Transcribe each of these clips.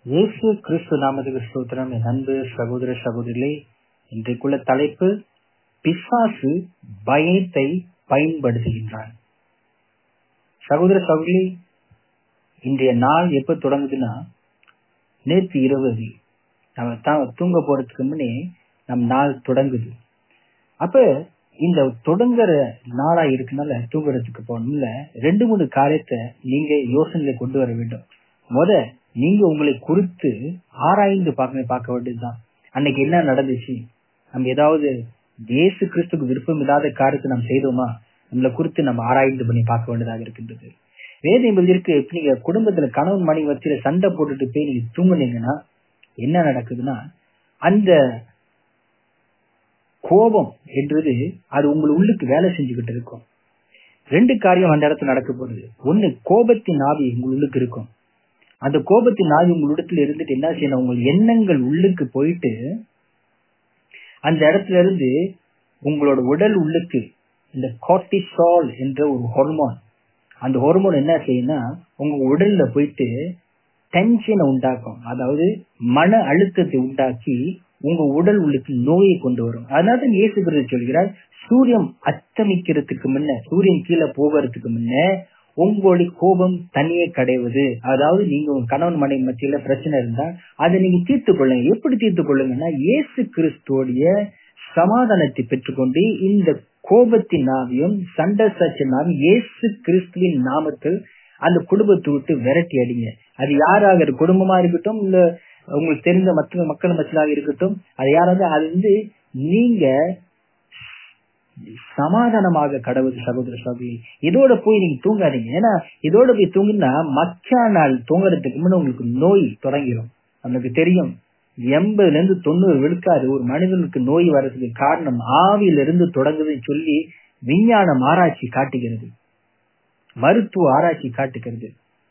இயேசு கிறிஸ்து நாமத்துக்கு ஸ்தோத்திரம் என் அன்பு சகோதர சகோதரிகளே இன்றைக்குள்ள தலைப்பு பிசாசு பயத்தை பயன்படுத்துகின்றான் சகோதர சகோதரி இன்றைய நாள் எப்ப தொடங்குதுன்னா நேற்று இரவு நம்ம தான் தூங்க போறதுக்கு முன்னே நம் நாள் தொடங்குது அப்ப இந்த தொடங்குற நாளா இருக்கனால தூங்குறதுக்கு போகணும்ல ரெண்டு மூணு காரியத்தை நீங்க யோசனையில கொண்டு வர வேண்டும் முத நீங்க உங்களை குறித்து ஆராய்ந்து பார்க்க பார்க்க வேண்டியதுதான் அன்னைக்கு என்ன நடந்துச்சு நம்ம ஏதாவது இயேசு கிறிஸ்துக்கு விருப்பம் இல்லாத காரியத்தை நம்ம செய்தோமா நம்மளை குறித்து நம்ம ஆராய்ந்து பண்ணி பார்க்க வேண்டியதாக இருக்கின்றது வேதம் இருக்கு நீங்க குடும்பத்துல கணவன் மனைவி வச்சில சண்டை போட்டுட்டு போய் நீங்க தூங்குனீங்கன்னா என்ன நடக்குதுன்னா அந்த கோபம் என்றது அது உங்கள் உள்ளுக்கு வேலை செஞ்சுக்கிட்டு இருக்கும் ரெண்டு காரியம் அந்த இடத்துல நடக்க போகுது ஒண்ணு கோபத்தின் ஆவி உங்கள் உள்ளுக்கு இருக்கும் அந்த கோபத்தின் ஆவி உங்களிடத்துல இருந்துட்டு என்ன செய்யணும் உங்கள் எண்ணங்கள் உள்ளுக்கு போயிட்டு அந்த இடத்துல இருந்து உங்களோட உடல் உள்ளுக்கு இந்த கார்டிசால் என்ற ஒரு ஹார்மோன் அந்த ஹார்மோன் என்ன செய்யும்னா உங்க உடல்ல போயிட்டு டென்ஷனை உண்டாக்கும் அதாவது மன அழுத்தத்தை உண்டாக்கி உங்க உடல் உள்ளுக்கு நோயை கொண்டு வரும் அதனால இயேசு கிறிஸ்து சொல்கிறார் சூரியன் அத்தமிக்கிறதுக்கு முன்ன சூரியன் கீழே போகிறதுக்கு முன்ன உங்களுடைய கோபம் தனியே கிடைவது அதாவது நீங்க உங்க கணவன் மனைவி மத்தியில பிரச்சனை இருந்தா அதை நீங்க தீர்த்து கொள்ளுங்க எப்படி தீர்த்து கொள்ளுங்கன்னா இயேசு கிறிஸ்துவோடைய சமாதானத்தை பெற்றுக்கொண்டு இந்த கோபத்தின் நாவியும் சண்டை சச்ச நாவியும் இயேசு கிறிஸ்துவின் நாமத்தில் அந்த குடும்பத்தை விட்டு விரட்டி அடிங்க அது யாராக குடும்பமா இருக்கட்டும் இல்ல உங்களுக்கு தெரிந்த மற்ற மக்கள் மத்தியிலாக இருக்கட்டும் அது யாராவது அது வந்து நீங்க சமாதானமாக கடவுள் சகோதர சகோதரி இதோட போய் நீங்க தூங்காதீங்க ஏன்னா இதோட போய் தூங்குனா மச்சா நாள் தூங்குறதுக்கு முன்ன உங்களுக்கு நோய் தொடங்கிடும் நமக்கு தெரியும் எண்பதுல இருந்து தொண்ணூறு விழுக்காது ஒரு மனிதனுக்கு நோய் வர்றதுக்கு காரணம் ஆவியிலிருந்து தொடங்குதுன்னு சொல்லி விஞ்ஞானம் ஆராய்ச்சி காட்டுகிறது மருத்துவ ஆராய்ச்சி காட்டுகிறது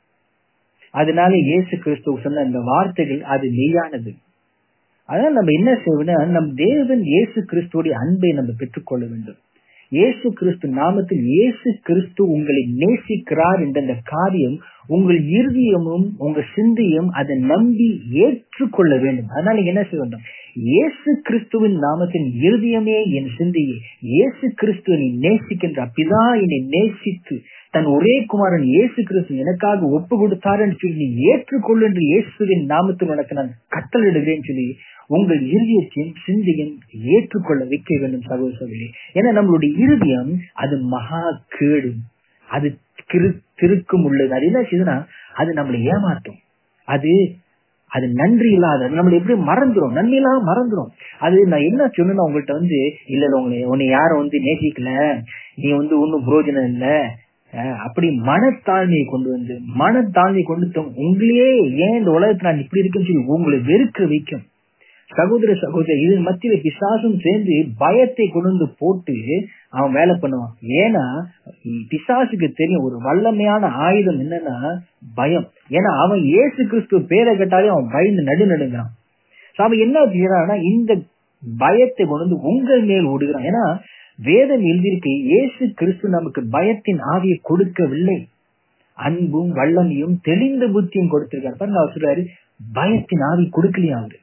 அதனால இயேசு கிறிஸ்துவ சொன்ன இந்த வார்த்தைகள் அது மெய்யானது அதனால நம்ம என்ன செய்வோம்னா நம் தேவன் இயேசு கிறிஸ்துவோடைய அன்பை நம்ம பெற்றுக்கொள்ள வேண்டும் இயேசு கிறிஸ்து நாமத்தில் இயேசு கிறிஸ்து உங்களை நேசிக்கிறார் என்ற அந்த காரியம் உங்கள் இறுதியமும் உங்க சிந்தையும் அதை நம்பி ஏற்றுக்கொள்ள வேண்டும் அதனால என்ன செய்ய வேண்டும் இயேசு கிறிஸ்துவின் நாமத்தின் இறுதியமே என் சிந்தையே இயேசு கிறிஸ்து என்னை நேசிக்கின்ற அப்பிதா என்னை நேசித்து தன் ஒரே குமாரன் இயேசு கிறிஸ்து எனக்காக ஒப்பு கொடுத்தாருன்னு சொல்லி நீ ஏற்றுக்கொள்ளு என்று இயேசுவின் நாமத்தில் உனக்கு நான் கட்டளிடுகிறேன் சொல்லி உங்கள் இருதயத்தையும் சிந்தையும் ஏற்றுக்கொள்ள வைக்க வேண்டும் சகோதர சகோதரி ஏன்னா நம்மளுடைய இருதயம் அது மகா கேடு அது திரு திருக்கும் உள்ளது அது என்ன செய்யுதுன்னா அது நம்மளை ஏமாற்றும் அது அது நன்றி இல்லாத நம்மளை எப்படி மறந்துடும் நன்றி இல்லாம மறந்துடும் அது நான் என்ன சொன்னா உங்கள்கிட்ட வந்து இல்ல இல்ல உங்களை உன்னை யாரும் வந்து நேசிக்கல நீ வந்து ஒன்னும் புரோஜனம் இல்ல அப்படி மனத்தாழ்மையை கொண்டு வந்து மனத்தாழ்மையை கொண்டு உங்களையே ஏன் இந்த உலகத்துல நான் இப்படி இருக்குன்னு சொல்லி உங்களை வெறுக்க வைக்கும் சகோதர சகோதரி இது மத்தியில பிசாசும் சேர்ந்து பயத்தை கொண்டு வந்து போட்டு அவன் வேலை பண்ணுவான் ஏன்னா பிசாசுக்கு தெரியும் ஒரு வல்லமையான ஆயுதம் என்னன்னா பயம் ஏன்னா அவன் ஏசு கிறிஸ்துவ பேரை கேட்டாலே அவன் பயந்து நடு நடுங்கிறான் அவன் என்ன செய்யறான்னா இந்த பயத்தை கொண்டு வந்து உங்கள் மேல் ஓடுகிறான் ஏன்னா வேதம் எழுதியிருக்கு இயேசு கிறிஸ்து நமக்கு பயத்தின் ஆவியை கொடுக்கவில்லை அன்பும் வல்லமையும் தெளிந்த புத்தியும் கொடுத்திருக்காரு பாருங்க அவர் சொல்றாரு பயத்தின் ஆவி கொடுக்கலையா அவரு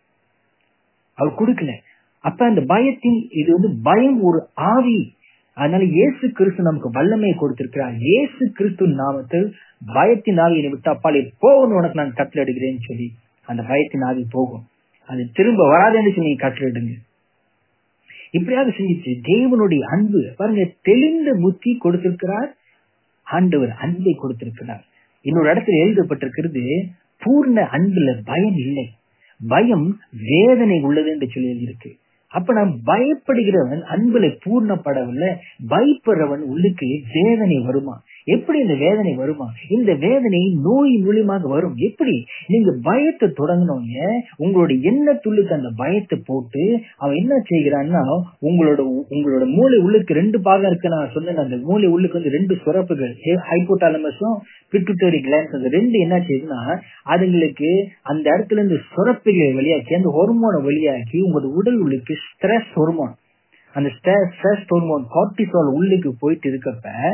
அவர் கொடுக்கல அப்ப அந்த பயத்தின் இது வந்து பயம் ஒரு ஆவி அதனால இயேசு கிறிஸ்து நமக்கு வல்லமையை கொடுத்திருக்கிறார் இயேசு கிறிஸ்து நாமத்தில் பயத்தின் ஆவியை விட்டு அப்பாலே போகணும் உனக்கு நான் கட்டளை எடுக்கிறேன்னு சொல்லி அந்த பயத்தின் ஆவி போகும் அது திரும்ப வராதுன்னு சொல்லி கட்டளையிடுங்க இப்படியாக செஞ்சிச்சு தேவனுடைய அன்பு பாருங்க தெளிந்த புத்தி கொடுத்திருக்கிறார் ஆண்டவர் அன்பை கொடுத்திருக்கிறார் இன்னொரு இடத்துல எழுதப்பட்டிருக்கிறது பூர்ண அன்புல பயம் இல்லை பயம் வேதனை உள்ளது என்று சொல்லி இருக்கு அப்ப நாம் பயப்படுகிறவன் அன்புல பூர்ணப்படவில்லை பயப்படுறவன் உள்ளுக்கு வேதனை வருமா எப்படி இந்த வேதனை வருமா இந்த வேதனை நோய் மூலியமாக வரும் எப்படி நீங்க பயத்தை தொடங்கினோங்க உங்களோட எண்ணத்துள்ளுக்கு அந்த பயத்தை போட்டு அவன் என்ன செய்கிறான்னா உங்களோட உங்களோட மூளை உள்ளுக்கு ரெண்டு பாகம் இருக்கு நான் சொன்னேன் அந்த மூளை உள்ளுக்கு வந்து ரெண்டு சுரப்புகள் ஹைப்போட்டாலமஸும் பிட்டுட்டரி கிளான்ஸ் அந்த ரெண்டு என்ன செய்யுதுன்னா அதுங்களுக்கு அந்த இடத்துல இருந்து சுரப்புகளை வெளியாக்கி அந்த ஹொர்மோனை வெளியாக்கி உங்களோட உடல் உள்ளுக்கு ஸ்ட்ரெஸ் ஹொர்மோன் அந்த ஸ்ட்ரெஸ் ஹார்மோன் கார்டிசால் உள்ளுக்கு போயிட்டு இருக்கப்ப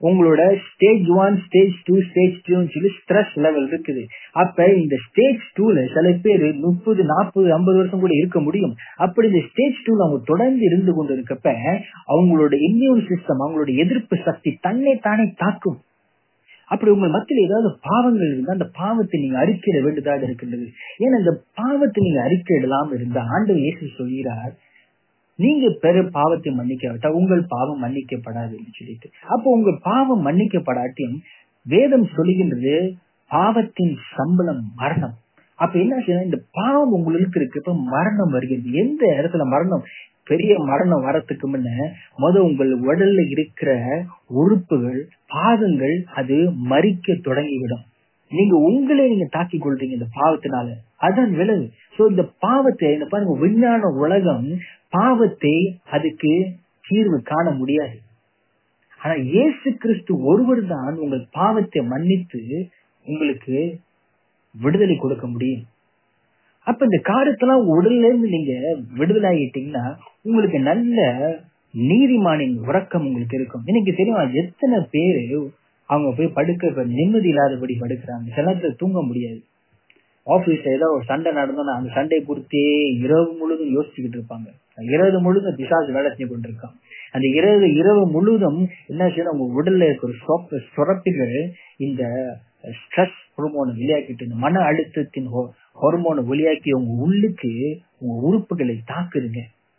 உங்களோட stage one stage two stage டூன்னு சொல்லி ஸ்ட்ரெஸ் லெவல் இருக்குது அப்ப இந்த ஸ்டேஜ் டூல சில பேர் முப்பது நாற்பது ஐம்பது வருஷம் கூட இருக்க முடியும் அப்படி இந்த ஸ்டேஜ் டூல அவங்க தொடர்ந்து இருந்து கொண்டு இருக்கப்ப அவங்களோட இம்யூன் சிஸ்டம் அவங்களோட எதிர்ப்பு சக்தி தன்னை தானே தாக்கும் அப்படி உங்கள் மத்தியில் ஏதாவது பாவங்கள் இருந்தா அந்த பாவத்தை நீங்க அறிக்கையிட வேண்டியதாக இருக்கின்றது ஏன்னா இந்த பாவத்தை நீங்க அறிக்கையிடலாம் இருந்தா ஆண்டு இயேசு சொல்கிறார் நீங்க பெரு பாவத்தை மன்னிக்காவிட்டா உங்கள் பாவம் மன்னிக்கப்படாது என்று சொல்லிட்டு அப்போ உங்கள் பாவம் மன்னிக்கப்படாட்டியும் வேதம் சொல்லுகின்றது பாவத்தின் சம்பளம் மரணம் அப்ப என்ன செய்யணும் இந்த பாவம் உங்களுக்கு இருக்கு இப்ப மரணம் வருகிறது எந்த இடத்துல மரணம் பெரிய மரணம் வரத்துக்கு முன்ன முத உங்கள் உடல்ல இருக்கிற உறுப்புகள் பாதங்கள் அது மறிக்க தொடங்கிவிடும் நீங்க உங்களே நீங்க தாக்கி கொள்றீங்க இந்த பாவத்தினால அதான் விளைவு சோ இந்த பாவத்தை இந்த பாருங்க விஞ்ஞான உலகம் பாவத்தை அதுக்கு தீர்வு காண முடியாது ஆனா இயேசு கிறிஸ்து ஒருவர் தான் உங்கள் பாவத்தை மன்னித்து உங்களுக்கு விடுதலை கொடுக்க முடியும் அப்ப இந்த காரியத்தெல்லாம் உடல்ல இருந்து நீங்க விடுதலை ஆகிட்டீங்கன்னா உங்களுக்கு நல்ல நீதிமானின் உறக்கம் உங்களுக்கு இருக்கும் இன்னைக்கு தெரியுமா எத்தனை பேரு அவங்க போய் படுக்க நிம்மதி இல்லாதபடி படுக்கிறாங்க சில நேரத்துல தூங்க முடியாது ஆபீஸ்ல ஏதோ ஒரு சண்டை நடந்தோம்னா அந்த சண்டை குறித்தே இரவு முழுதும் யோசிச்சுக்கிட்டு இருப்பாங்க இரவு முழுதும் பிசாசு வேலை செஞ்சு கொண்டிருக்கான் அந்த இரவு இரவு முழுதும் என்ன செய்யணும் உங்க உடல்ல இருக்கிற சுரப்பிகள் இந்த ஸ்ட்ரெஸ் ஹார்மோனை வெளியாக்கிட்டு இந்த மன அழுத்தத்தின் ஹார்மோனை வெளியாக்கி உங்க உள்ளுக்கு உங்க உறுப்புகளை தாக்குதுங்க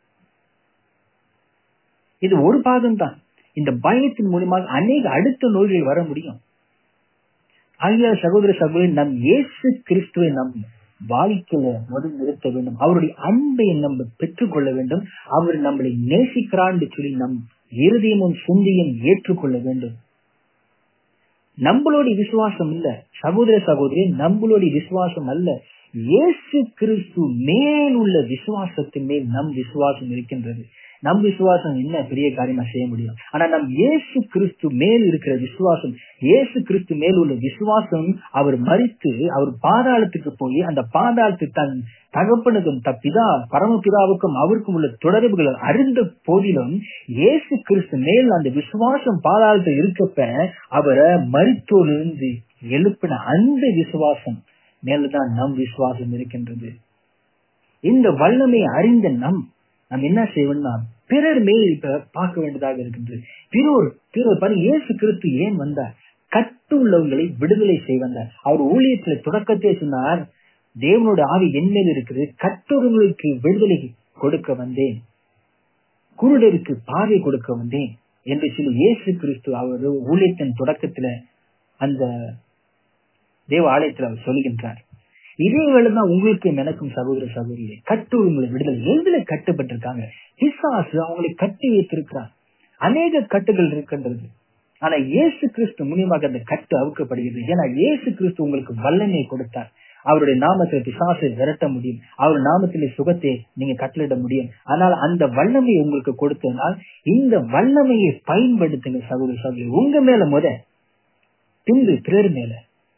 இது ஒரு பாகம் தான் இந்த பயத்தின் மூலியமாக அநேக அடுத்த நோய்கள் வர முடியும் ஆகிய சகோதர சகோதரி நம் இயேசு கிறிஸ்துவை நம் வாழ்க்கையில முதல் நிறுத்த வேண்டும் அவருடைய அன்பை நம்ம பெற்றுக்கொள்ள வேண்டும் அவர் நம்மளை நேசிக்கிறான்னு சொல்லி நம் இருதயமும் சிந்தையும் ஏற்றுக்கொள்ள வேண்டும் நம்மளுடைய விசுவாசம் இல்ல சகோதர சகோதரி நம்மளுடைய விசுவாசம் அல்ல இயேசு கிறிஸ்து மேல் உள்ள விசுவாசத்தின் மேல் நம் விசுவாசம் இருக்கின்றது நம் விசுவாசம் என்ன பெரிய காரியமா செய்ய முடியும் ஆனா நம் இயேசு கிறிஸ்து மேல் இருக்கிற விசுவாசம் இயேசு கிறிஸ்து மேல் உள்ள விசுவாசம் அவர் மறித்து அவர் பாதாளத்துக்கு போய் அந்த பாதாளத்து தன் தகப்பனுக்கும் தப்பிதா பரமபிதாவுக்கும் அவருக்கும் உள்ள தொடர்புகள் அறிந்த போதிலும் இயேசு கிறிஸ்து மேல் அந்த விசுவாசம் பாதாளத்தில் இருக்கப்ப அவரை மறித்தோரிலிருந்து எழுப்பின அந்த விசுவாசம் மேலதான் நம் விசுவாசம் இருக்கின்றது இந்த வல்லமை அறிந்த நம் நம்ம என்ன செய்வோம்னா பிறர் மேல் இப்ப பார்க்க வேண்டியதாக இருக்கின்றது பிறர் பிறர் பாருங்க இயேசு கிறிஸ்து ஏன் வந்தார் கட்டு உள்ளவங்களை விடுதலை செய்வந்தார் அவர் ஊழியத்துல தொடக்கத்தே சொன்னார் தேவனோட ஆவி என்மேல் இருக்குது கட்டுறவங்களுக்கு விடுதலை கொடுக்க வந்தேன் குருடருக்கு பார்வை கொடுக்க வந்தேன் என்று சொல்லி இயேசு கிறிஸ்து அவர் ஊழியத்தின் தொடக்கத்துல அந்த தேவ ஆலயத்தில் அவர் சொல்கின்றார் இதே வேலைதான் உங்களுக்கு எனக்கும் சகோதர சகோதரியே கட்டு உங்களை விடுதலை எதுல கட்டுப்பட்டிருக்காங்க பிசாசு அவங்களை கட்டி வைத்திருக்கிறார் அநேக கட்டுகள் இருக்கின்றது ஆனா இயேசு கிறிஸ்து மூலியமாக அந்த கட்டு அவுக்கப்படுகிறது ஏன்னா இயேசு கிறிஸ்து உங்களுக்கு வல்லமை கொடுத்தார் அவருடைய நாமத்தில் பிசாசை விரட்ட முடியும் அவர் நாமத்திலே சுகத்தை நீங்க கட்டளிட முடியும் ஆனால் அந்த வல்லமையை உங்களுக்கு கொடுத்தனால் இந்த வல்லமையை பயன்படுத்துங்க சகோதர சகோதரி உங்க மேல முத பின்பு பிறர் மேல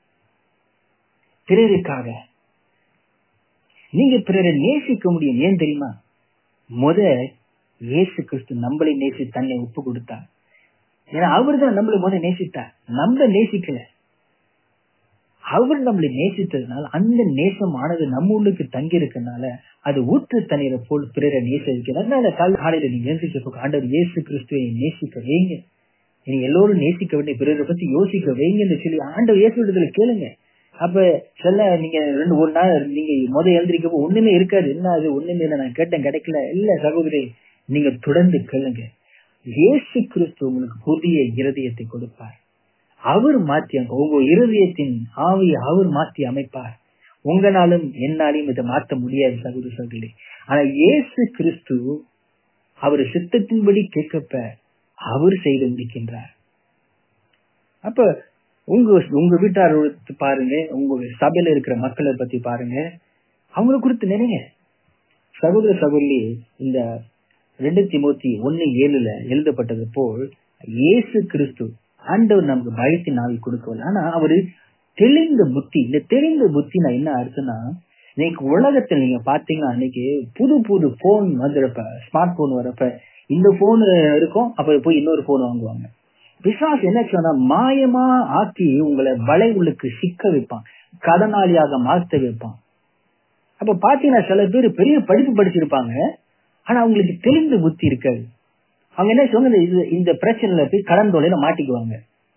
பிறருக்காக நீங்க பிறரை நேசிக்க முடியும் ஏன் தெரியுமா முத இயேசு கிறிஸ்து நம்மளை நேசி தன்னை ஒப்பு கொடுத்தார் ஏன்னா அவர் தான் நம்மளை முத நேசித்தார் நம்ம நேசிக்கல அவர் நம்மளை நேசித்ததுனால அந்த நேசமானது நம்ம உள்ளுக்கு தங்கி இருக்கனால அது ஊற்று தண்ணீரை போல் பிறரை நேசிக்கிறது அதனால காலையில நீங்க நேசிக்க ஆண்டவர் இயேசு கிறிஸ்துவை நேசிக்க வைங்க நீங்க எல்லோரும் நேசிக்க வேண்டிய பிறரை பத்தி யோசிக்க வைங்கன்னு சொல்லி ஆண்டவர் இயேசு விடுதலை கேளுங்க அப்ப சொல்ல நீங்க ரெண்டு ஒரு நாள் நீங்க முத எழுந்திரிக்கப்போ ஒண்ணுமே இருக்காது என்ன அது ஒண்ணுமே இல்லை நான் கேட்டேன் கிடைக்கல இல்ல சகோதரி நீங்க தொடர்ந்து கேளுங்க இயேசு கிறிஸ்து உங்களுக்கு புதிய இருதயத்தை கொடுப்பார் அவர் மாற்றி உங்க இருதயத்தின் ஆவியை அவர் மாற்றி அமைப்பார் உங்களாலும் என்னாலையும் இதை மாற்ற முடியாது சகோதர சகோதரி ஆனா இயேசு கிறிஸ்து அவர் சித்தத்தின்படி கேட்கப்ப அவர் செய்து முடிக்கின்றார் அப்ப உங்க உங்க வீட்டார் பாருங்க உங்க சபையில இருக்கிற மக்களை பத்தி பாருங்க அவங்கள குறித்து நினைங்க சகோதர சகோதரி இந்த ரெண்டு திமுத்தி ஒன்னு ஏழுல எழுதப்பட்டது போல் இயேசு கிறிஸ்து ஆண்டவர் நமக்கு பயத்தின் ஆவி கொடுக்கவில்லை ஆனா அவரு தெளிந்த புத்தி இந்த தெளிந்த புத்தி நான் என்ன அர்த்தம்னா இன்னைக்கு உலகத்துல நீங்க பாத்தீங்கன்னா அன்னைக்கு புது புது போன் வந்துறப்ப ஸ்மார்ட் போன் வரப்ப இந்த போன் இருக்கும் அப்ப போய் இன்னொரு போன் வாங்குவாங்க பிசாசு என்ன சொன்னா மாயமா ஆக்கி உங்களை வலை உள்ளுக்கு சிக்க வைப்பான் கடனாளியாக மாத்த வைப்பான் அப்ப பாத்தீங்கன்னா சில பேர் பெரிய படிப்பு படிச்சிருப்பாங்க ஆனா அவங்களுக்கு தெளிந்த புத்தி இருக்காது அவங்க என்ன சொல்லுங்க இது இந்த பிரச்சனையில போய் கடன் தொலைல மாட்டிக்குவாங்க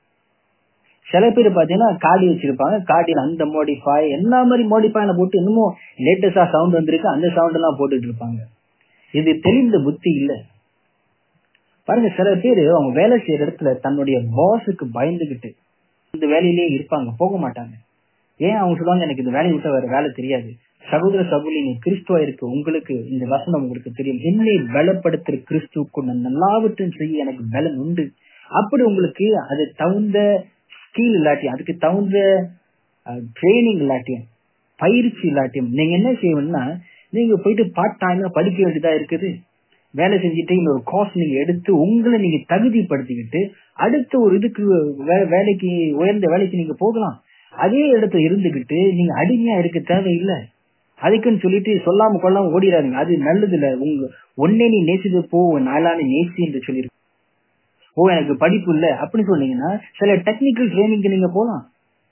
சில பேர் பாத்தீங்கன்னா காடி வச்சிருப்பாங்க காடியில அந்த மோடிஃபை எல்லா மாதிரி மோடிஃபைல போட்டு இன்னமும் லேட்டஸ்டா சவுண்ட் வந்திருக்கு அந்த சவுண்ட் எல்லாம் போட்டுட்டு இருப்பாங்க இது தெளிந்த புத்தி இல்ல பாருங்க சில பேர் அவங்க வேலை செய்யற இடத்துல தன்னுடைய பாஸுக்கு பயந்துகிட்டு இந்த வேலையிலேயே இருப்பாங்க போக மாட்டாங்க ஏன் அவங்க சொல்லுவாங்க எனக்கு இந்த வேலையை விட்ட வேற வேலை தெரியாது சகோதர சகோதரி கிறிஸ்துவா இருக்கு உங்களுக்கு இந்த வசனம் உங்களுக்கு தெரியும் என்னை பலப்படுத்துற கிறிஸ்துவுக்கு நான் நல்லாவற்றையும் செய்ய எனக்கு பலன் உண்டு அப்படி உங்களுக்கு அது தகுந்த ஸ்கில் இல்லாட்டியும் அதுக்கு தகுந்த ட்ரைனிங் இல்லாட்டியும் பயிற்சி இல்லாட்டியும் நீங்க என்ன செய்யணும்னா நீங்க போயிட்டு பார்ட் டைம்ல படிக்க வேண்டியதா இருக்குது வேலை செஞ்சுட்டு இன்னொரு கோர்ஸ் நீங்க எடுத்து உங்களை நீங்க தகுதிப்படுத்திக்கிட்டு அடுத்த ஒரு இதுக்கு வேலைக்கு உயர்ந்த வேலைக்கு நீங்க போகலாம் அதே இடத்துல இருந்துகிட்டு நீங்க அடிமையா இருக்க தேவையில்லை அதுக்குன்னு சொல்லிட்டு சொல்லாம கொள்ளாம ஓடிடாதீங்க அது நல்லது இல்ல உங்க ஒன்னே நீ நேசித்து போ நாளான நேசி என்று சொல்லிருக்கு ஓ எனக்கு படிப்பு இல்ல அப்படின்னு சொன்னீங்கன்னா சில டெக்னிக்கல் ட்ரைனிங்க்கு நீங்க போலாம்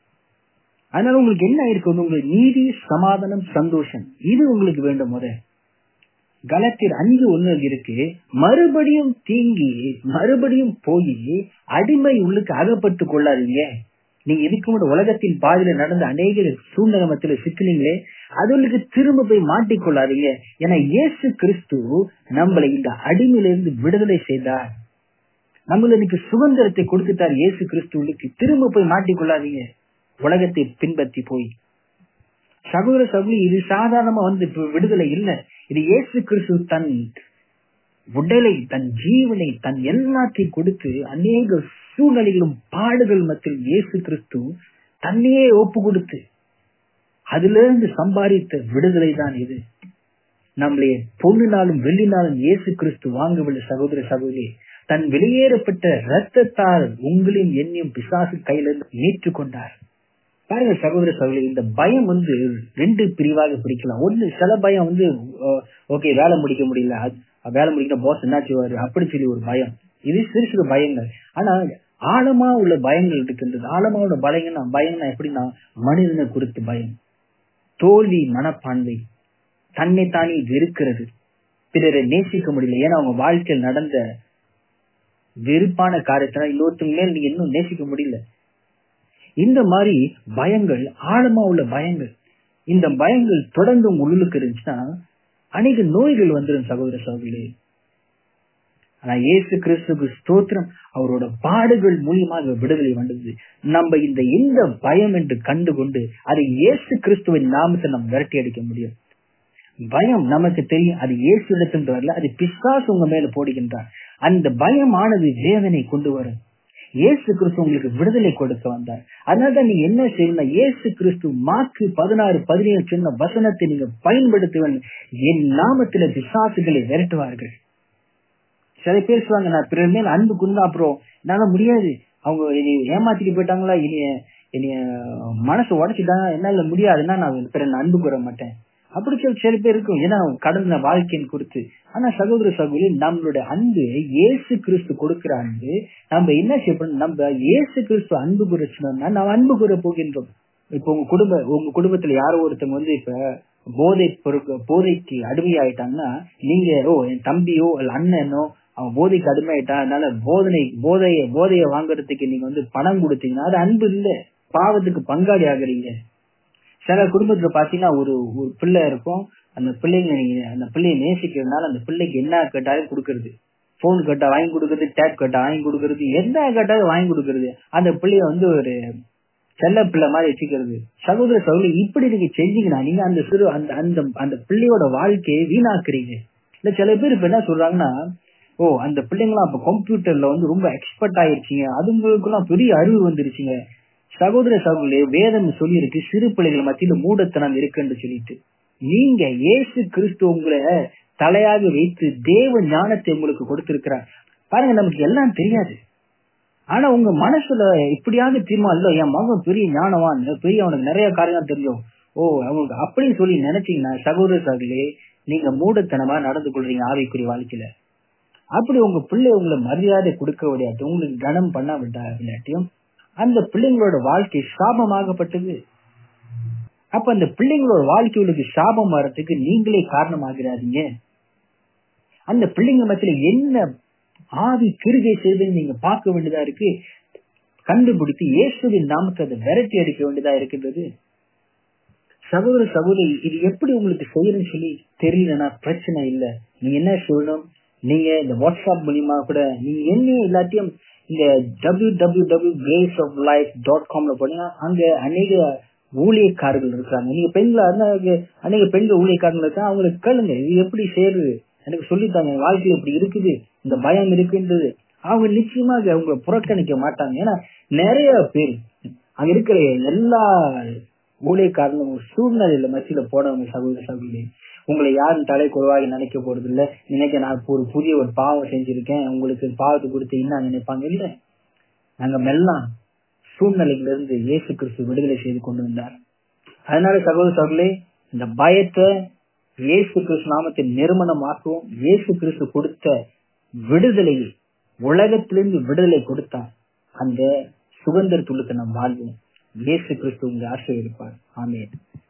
அதனால உங்களுக்கு என்ன இருக்கு உங்களுக்கு நீதி சமாதானம் சந்தோஷம் இது உங்களுக்கு வேண்டும் முத கலத்தில் அஞ்சு ஒண்ணு இருக்கு மறுபடியும் தீங்கி மறுபடியும் போய் அடிமை உள்ளுக்கு அகப்பட்டு கொள்ளாதீங்க நீங்க இதுக்கு முன்னாடி உலகத்தின் பாதையில நடந்த அநேக சூழ்நிலமத்துல சிக்கினீங்களே அதுகளுக்கு திரும்ப போய் மாட்டிக்கொள்ளாதீங்க ஏன்னா இயேசு கிறிஸ்து நம்மளை இந்த அடிமையிலிருந்து விடுதலை செய்தார் நம்மளுக்கு சுதந்திரத்தை கொடுத்துட்டார் இயேசு கிறிஸ்துவுக்கு திரும்ப போய் மாட்டிக்கொள்ளாதீங்க உலகத்தை பின்பற்றி போய் சகோதர சகோதரி இது சாதாரணமா வந்து விடுதலை இல்ல இது இயேசு கிறிஸ்து தன் உடலை தன் ஜீவனை தன் எல்லாத்தையும் கொடுத்து அநேக சூழ்நிலைகளும் பாடுகள் மத்தியில் இயேசு கிறிஸ்து தன்னையே ஒப்பு கொடுத்து அதுல இருந்து சம்பாதித்த விடுதலை தான் இது நம்மளே பொண்ணுனாலும் வெள்ளினாலும் இயேசு கிறிஸ்து வாங்கவில்லை சகோதர சகோதரி தன் வெளியேறப்பட்ட ரத்தத்தால் உங்களையும் என்னையும் பிசாசு கையிலிருந்து மீட்டு கொண்டார் பாருங்க சகோதர சகோதரி இந்த பயம் வந்து ரெண்டு பிரிவாக பிரிக்கலாம் ஒண்ணு சில பயம் வந்து ஓகே வேலை முடிக்க முடியல வேலை முடிக்கிற பாஸ் என்ன செய்வாரு அப்படி சொல்லி ஒரு பயம் இது சிறு சிறு பயங்கள் ஆனா ஆழமா உள்ள பயங்கள் இருக்கின்றது ஆழமா உள்ள பயங்கள்னா பயம்னா எப்படின்னா மனிதனை குறித்து பயம் தோல்வி மனப்பான்மை தன்னை தானே வெறுக்கிறது பிறரை நேசிக்க முடியல ஏன்னா அவங்க வாழ்க்கையில் நடந்த வெறுப்பான காரியத்தினால் இன்னொருத்தங்க மேல் நீங்க இன்னும் நேசிக்க முடியல இந்த மாதிரி பயங்கள் ஆழமா உள்ள பயங்கள் இந்த பயங்கள் தொடர்ந்து உங்க உள்ளுக்கு இருந்துச்சுன்னா அநேக நோய்கள் வந்துடும் சகோதர சகோதரி ஆனா இயேசு கிறிஸ்துக்கு ஸ்தோத்திரம் அவரோட பாடுகள் மூலியமாக விடுதலை வந்தது நம்ம இந்த எந்த பயம் என்று கண்டு கொண்டு அதை இயேசு கிறிஸ்துவின் நாமத்தை நம்ம விரட்டி அடிக்க முடியும் பயம் நமக்கு தெரியும் அது இயேசு இடத்துல வரல அது பிசாசு உங்க மேல போடுகின்றார் அந்த பயமானது வேதனை கொண்டு வரும் இயேசு கிறிஸ்து உங்களுக்கு விடுதலை கொடுக்க வந்தார் அதனாலதான் நீங்க என்ன செய்யணும் இயேசு கிறிஸ்து மாக்கு பதினாறு பதினேழு சொன்ன வசனத்தை நீங்க பயன்படுத்துவன் என் நாமத்தில பிசாசுகளை விரட்டுவார்கள் சில பேர் சொல்லுவாங்க நான் பிறர் மேல் அன்பு குந்தா அப்புறம் என்னால முடியாது அவங்க இனி ஏமாத்திட்டு போயிட்டாங்களா இனி இனி மனசு உடச்சிட்டாங்க என்னால முடியாதுன்னா நான் பிறர் அன்பு கூற மாட்டேன் அப்படி சொல்லி சில பேர் இருக்கும் ஏன்னா கடந்த வாழ்க்கையின் குறித்து ஆனா சகோதர சகோதரி நம்மளுடைய அன்பு இயேசு கிறிஸ்து கொடுக்கிற அன்பு நம்ம என்ன செய்யணும் நம்ம இயேசு கிறிஸ்து அன்பு குறிச்சோம்னா நாம் அன்பு கூற போகின்றோம் இப்ப உங்க குடும்ப உங்க குடும்பத்துல யாரோ ஒருத்தவங்க வந்து இப்ப போதை பொருட்கள் போதைக்கு அடிமையாயிட்டாங்கன்னா நீங்க ஓ என் தம்பியோ இல்ல அண்ணனோ அவன் போதைக்கு அடிமையாயிட்டான் அதனால போதனை போதைய போதைய வாங்குறதுக்கு நீங்க வந்து பணம் கொடுத்தீங்கன்னா அது அன்பு இல்ல பாவத்துக்கு பங்காளி ஆகுறீங்க சில குடும்பத்துல பாத்தீங்கன்னா ஒரு ஒரு பிள்ளை இருக்கும் அந்த பிள்ளைங்க நீங்க அந்த பிள்ளைய நேசிக்கிறதுனால அந்த பிள்ளைக்கு என்ன கேட்டாலும் கொடுக்கறது போன் கேட்டா வாங்கி கொடுக்கறது டேப் கேட்டா வாங்கி கொடுக்கறது என்ன கேட்டாலும் வாங்கி கொடுக்கறது அந்த பிள்ளைய வந்து ஒரு செல்ல பிள்ளை மாதிரி வச்சுக்கிறது சகோதர சகோதரி இப்படி நீங்க செஞ்சீங்கன்னா நீங்க அந்த சிறு அந்த அந்த அந்த பிள்ளையோட வாழ்க்கையை வீணாக்குறீங்க இல்ல சில பேர் இப்ப என்ன சொல்றாங்கன்னா ஓ அந்த பிள்ளைங்களாம் அப்ப கம்ப்யூட்டர்ல வந்து ரொம்ப எக்ஸ்பர்ட் ஆயிருச்சுங்க அதுங்களுக்குலாம் பெரிய அறிவு வந்துருச்சுங்க சகோதர சகோதரி வேதம் சொல்லியிருக்கு சிறு பிள்ளைகள் மத்தியில மூடத்தனம் இருக்குன்னு சொல்லிட்டு நீங்க இயேசு கிறிஸ்து உங்களை தலையாக வைத்து தேவ ஞானத்தை உங்களுக்கு கொடுத்திருக்கிறார் பாருங்க நமக்கு எல்லாம் தெரியாது ஆனா உங்க மனசுல இப்படியாவது தீர்மானம் இல்ல என் மகன் பெரிய ஞானவான் பெரிய அவனுக்கு நிறைய காரியம் தெரிஞ்சோம் ஓ அவங்க அப்படின்னு சொல்லி நினைச்சீங்கன்னா சகோதர சகோதரி நீங்க மூடத்தனமா நடந்து கொள்றீங்க ஆவிக்குரிய வாழ்க்கையில அப்படி உங்க பிள்ளை உங்களை மரியாதை கொடுக்க விடாட்டி உங்களுக்கு கனம் பண்ண விட்டா இல்லாட்டியும் அந்த பிள்ளைங்களோட வாழ்க்கை சாபமாகப்பட்டது அப்ப அந்த பிள்ளைங்களோட வாழ்க்கைகளுக்கு சாபம் வர்றதுக்கு நீங்களே காரணமாகிறாதீங்க அந்த பிள்ளைங்க மத்தியில என்ன ஆவி கிருகை செய்துன்னு நீங்க பார்க்க வேண்டியதா இருக்கு கண்டுபிடித்து இயேசுவின் நாமத்தை அதை விரட்டி அடிக்க வேண்டியதா இருக்கின்றது சகோதர சகோதரி இது எப்படி உங்களுக்கு செய்யணும்னு சொல்லி தெரியலன்னா பிரச்சனை இல்ல நீங்க என்ன சொல்லணும் நீங்க இந்த வாட்ஸ்அப் மூலியமா கூட நீங்க என்ன எல்லாத்தையும் இந்த W W W grace of life dot காம்ல போனீங்கன்னா அங்க அநேக ஊழியக்காரர்கள் இருக்கிறாங்க நீங்க பெண்களா இருந்தா அங்க அநேக பெண்கள் ஊழியக்காரர்கள் இருக்கா அவங்களுக்கு கேளுங்க இது எப்படி செய்யறது எனக்கு சொல்லித்தாங்க என் வாழ்க்கையில இப்படி இருக்குது இந்த பயம் இருக்குன்றது அவங்க நிச்சயமாக அவங்க புறக்கணிக்க மாட்டாங்க ஏன்னா நிறைய பேர் அங்க இருக்கிற எல்லா ஊழியக்காரனும் சூழ்நிலையில மத்தியில போனவங்க சகோதர சகோதரி உங்களை யாரும் தலை குறைவாக நினைக்க போறது இல்ல நினைக்க நான் ஒரு புதிய ஒரு பாவம் செஞ்சிருக்கேன் உங்களுக்கு பாவத்தை கொடுத்து என்ன நினைப்பாங்க இல்ல நாங்க மெல்லாம் சூழ்நிலையில இருந்து இயேசு கிறிஸ்து விடுதலை செய்து கொண்டு வந்தார் அதனால சகோதர சகோதரே இந்த பயத்தை இயேசு கிறிஸ்து நாமத்தை நிறுவனமாக்குவோம் இயேசு கிறிஸ்து கொடுத்த விடுதலையை உலகத்திலிருந்து விடுதலை கொடுத்தார் அந்த சுதந்திரத்துள்ளத்தை நாம் வாழ்வோம் இயேசு கிறிஸ்து உங்களை ஆசீர்வதிப்பார் ஆமென்